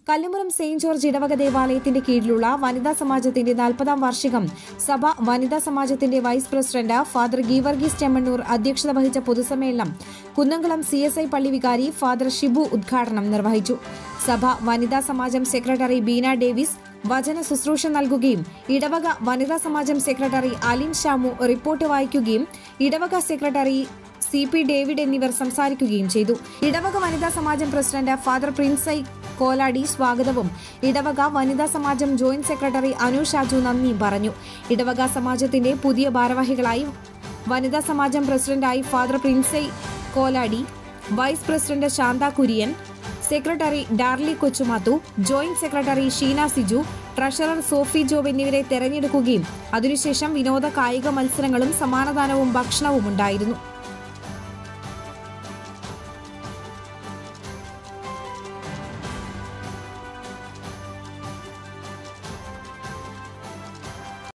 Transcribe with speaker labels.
Speaker 1: കല്ലുമുറം Saint George ഇടവക ദേവാലയത്തിന്റെ കീഴിലുള്ള വനിതാ സമാജത്തിന്റെ നാൽപ്പതാം വാർഷികം സഭ വനിതാ സമാജത്തിന്റെ vice president father Geevarghese Chemmannur അധ്യക്ഷത വഹിച്ച പൊതുസമ്മേളനം കുന്നംകുളം സി എസ് ഐ പള്ളി വികാരി ഫാദർ ഷിബു ഉദ്ഘാടനം നിർവഹിച്ചു സഭ വനിതാ സമാജം സെക്രട്ടറി ബീന ഡേവിസ് വചന ശുശ്രൂഷ നൽകുകയും ഇടവക വനിതാ സമാജം സെക്രട്ടറി അലിൻ ഷാമു റിപ്പോർട്ട് വായിക്കുകയും ഇടവക സെക്രട്ടറി സി പി ഡേവിഡ് എന്നിവർ സംസാരിക്കുകയും ചെയ്തു ഇടവക വനിതാ സമാജം president father Prince I Koladi സ്വാഗതവും ഇടവക വനിതാ സമാജം ജോയിന്റ് സെക്രട്ടറി അനു ഷാജു നന്ദിയും പറഞ്ഞു ഇടവക സമാജത്തിന്റെ പുതിയ ഭാരവാഹികളായി വനിതാ സമാജം പ്രസിഡന്റായി father Prince I Koladi vice president Shantha Kurian secretary Darly Kochumathu joint secretary Sheena Siju treasurer Sophie Job എന്നിവരെ തെരഞ്ഞെടുക്കുകയും അതിനുശേഷം വിനോദ കായിക മത്സരങ്ങളും സമ്മാനദാനവും ഭക്ഷണവും ഉണ്ടായിരുന്നു